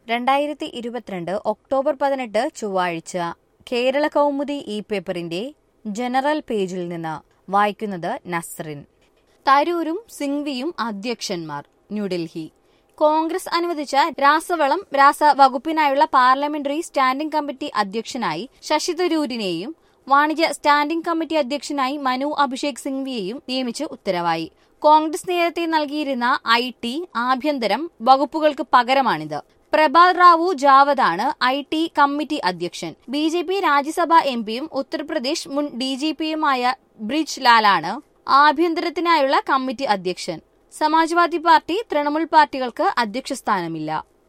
രണ്ടായിരത്തി ഇരുപത്തിരണ്ട് ഒക്ടോബർ പതിനെട്ട് ചൊവ്വാഴ്ച കേരള കൗമുദി ഇ പേപ്പറിന്റെ ജനറൽ പേജിൽ നിന്ന് വായിക്കുന്നത് നസ്റിൻ തരൂരും സിംഗ്വിയും അധ്യക്ഷന്മാർ ന്യൂഡൽഹി കോൺഗ്രസ് അനുവദിച്ച രാസവളം രാസ വകുപ്പിനായുള്ള പാർലമെന്ററി സ്റ്റാൻഡിംഗ് കമ്മിറ്റി അധ്യക്ഷനായി ശശി തരൂരിനെയും വാണിജ്യ സ്റ്റാൻഡിംഗ് കമ്മിറ്റി അധ്യക്ഷനായി മനു അഭിഷേക് സിംഗ്വിയെയും നിയമിച്ച് ഉത്തരവായി കോൺഗ്രസ് നേരത്തെ നൽകിയിരുന്ന ഐ ടി ആഭ്യന്തരം വകുപ്പുകൾക്ക് പകരമാണിത് പ്രഭാത് റാവു ജാവദാണ് ഐ ടി കമ്മിറ്റി അധ്യക്ഷൻ B J P Rajya Sabha M പിയും ഉത്തർപ്രദേശ് മുൻ ഡി ജി പിയുമായ ബ്രിജ് ലാലാണ് ആഭ്യന്തരത്തിനായുള്ള കമ്മിറ്റി അധ്യക്ഷൻ സമാജ്വാദി പാർട്ടി തൃണമൂൽ പാർട്ടികൾക്ക് അധ്യക്ഷ സ്ഥാനമില്ല